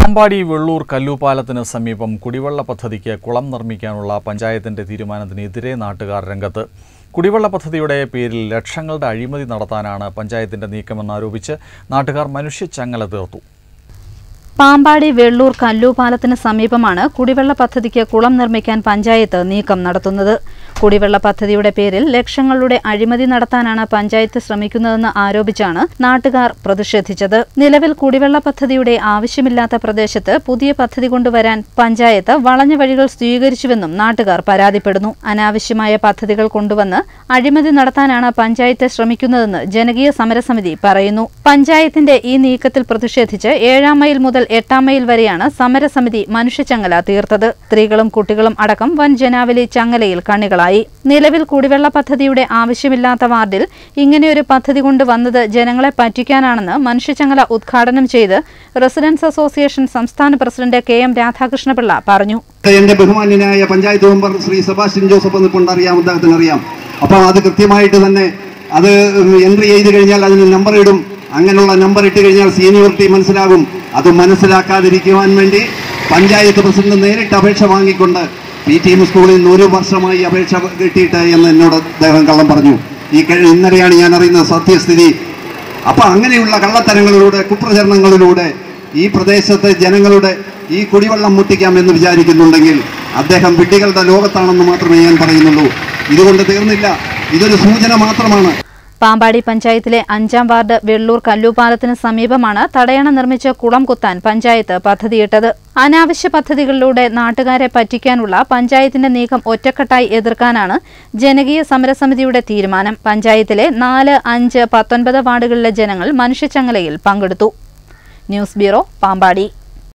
പാമ്പാടി വെള്ളൂർ കല്ലൂപ്പാലത്തിന് സമീപം കുടിവെള്ള പദ്ധതിക്ക് കുളം നിർമ്മിക്കാനുള്ള പഞ്ചായത്തിന്റെ തീരുമാനത്തിനെതിരെ നാട്ടുകാർ രംഗത്ത് കുടിവെള്ള പദ്ധതിയുടെ പേരിൽ ലക്ഷങ്ങളുടെ അഴിമതി നടത്താനാണ് പഞ്ചായത്തിന്റെ നീക്കമെന്നാരോപിച്ച് നാട്ടുകാർ മനുഷ്യച്ചങ്ങല തീർത്തു പാമ്പാടി വെള്ളൂർ കല്ലൂപാലത്തിന് സമീപമാണ് കുടിവെള്ള പദ്ധതിക്ക് കുളം നിർമ്മിക്കാൻ പഞ്ചായത്ത് നീക്കം നടത്തുന്നത് കുടിവെള്ള പദ്ധതിയുടെ പേരിൽ ലക്ഷങ്ങളുടെ അഴിമതി നടത്താനാണ് പഞ്ചായത്ത് ശ്രമിക്കുന്നതെന്ന് ആരോപിച്ചാണ് നാട്ടുകാർ പ്രതിഷേധിച്ചത് നിലവിൽ കുടിവെള്ള പദ്ധതിയുടെ ആവശ്യമില്ലാത്ത പ്രദേശത്ത് പുതിയ പദ്ധതി കൊണ്ടുവരാൻ പഞ്ചായത്ത് വളഞ്ഞ വഴികൾ സ്വീകരിച്ചുവെന്നും നാട്ടുകാർ പരാതിപ്പെടുന്നു അനാവശ്യമായ പദ്ധതികൾ കൊണ്ടുവന്ന് അഴിമതി നടത്താനാണ് പഞ്ചായത്ത് ശ്രമിക്കുന്നതെന്ന് ജനകീയ സമരസമിതി പറയുന്നു പഞ്ചായത്തിന്റെ ഈ നീക്കത്തിൽ പ്രതിഷേധിച്ച് ഏഴാം മൈൽ മുതൽ എട്ടാം മൈൽ വരെയാണ് സമരസമിതി മനുഷ്യച്ചങ്ങല തീർത്തത് സ്ത്രീകളും കുട്ടികളും അടക്കം വൻ ജനാവലി ചങ്ങലയിൽ കണ്ണികളായി നിലവിൽ കുടിവെള്ള പദ്ധതിയുടെ ആവശ്യമില്ലാത്ത വാർഡിൽ ഇങ്ങനെയൊരു പദ്ധതി കൊണ്ടുവന്നത് ജനങ്ങളെ പറ്റിക്കാനാണെന്ന് മനുഷ്യച്ചങ്ങല ഉദ്ഘാടനം ചെയ്ത് റെസിഡൻസ് അസോസിയേഷൻ സംസ്ഥാന പ്രസിഡന്റ് കെ എം രാധാകൃഷ്ണപിള്ള പറഞ്ഞു എന്റെ ബഹുമാന്യനായ panchayat member Shri Sebastian Joseph എന്നിക്കൊണ്ട് അറിയാം അദ്ദേഹത്തിന് അറിയാം അപ്പോൾ അത് കൃത്യമായിട്ട് തന്നെ അത് എൻട്രി ചെയ്ത് കഴിഞ്ഞാൽ അതിന് നമ്പർ ഇടും അങ്ങനെയുള്ള നമ്പർ ഇട്ട് കഴിഞ്ഞാൽ സീനിയോറിറ്റി മനസ്സിലാകും അത് മനസ്സിലാക്കാതിരിക്കുവാൻ വേണ്ടി പഞ്ചായത്ത് പ്രസിഡന്റ് നേരിട്ട് അപേക്ഷ വാങ്ങിക്കൊണ്ട് പി ടി എം സ്കൂളിൽ നിന്ന് ഒരു വർഷമായി അപേക്ഷ കിട്ടിയിട്ട് എന്ന് എന്നോട് അദ്ദേഹം കള്ളം പറഞ്ഞു ഈ കഴി- ഇന്നലെയാണ് ഞാൻ അറിയുന്നത് സത്യസ്ഥിതി അപ്പൊ അങ്ങനെയുള്ള കള്ളത്തരങ്ങളിലൂടെ കുപ്രചരണങ്ങളിലൂടെ ഈ പ്രദേശത്തെ ജനങ്ങളുടെ ഈ കുടിവെള്ളം മുട്ടിക്കാം എന്ന് വിചാരിക്കുന്നുണ്ടെങ്കിൽ അദ്ദേഹം വിഡ്ഢികളുടെ ലോകത്താണെന്ന് മാത്രമേ ഞാൻ പറയുന്നുള്ളൂ ഇതുകൊണ്ട് തീർന്നില്ല ഇതൊരു സൂചന മാത്രമാണ് പാമ്പാടി പഞ്ചായത്തിലെ അഞ്ചാം വാർഡ് വെള്ളൂർ കല്ലൂപാലത്തിന് സമീപമാണ് തടയണ നിർമ്മിച്ച് കുളം കുത്താൻ പഞ്ചായത്ത് പദ്ധതിയിട്ടത് അനാവശ്യ പദ്ധതികളിലൂടെ നാട്ടുകാരെ പറ്റിക്കാനുള്ള പഞ്ചായത്തിന്റെ നീക്കം ഒറ്റക്കെട്ടായി എതിർക്കാനാണ് ജനകീയ സമരസമിതിയുടെ തീരുമാനം പഞ്ചായത്തിലെ നാല് അഞ്ച് പത്തൊൻപത് വാർഡുകളിലെ ജനങ്ങൾ മനുഷ്യച്ചങ്ങലയിൽ പങ്കെടുത്തു ന്യൂസ് ബ്യൂറോ പാമ്പാടി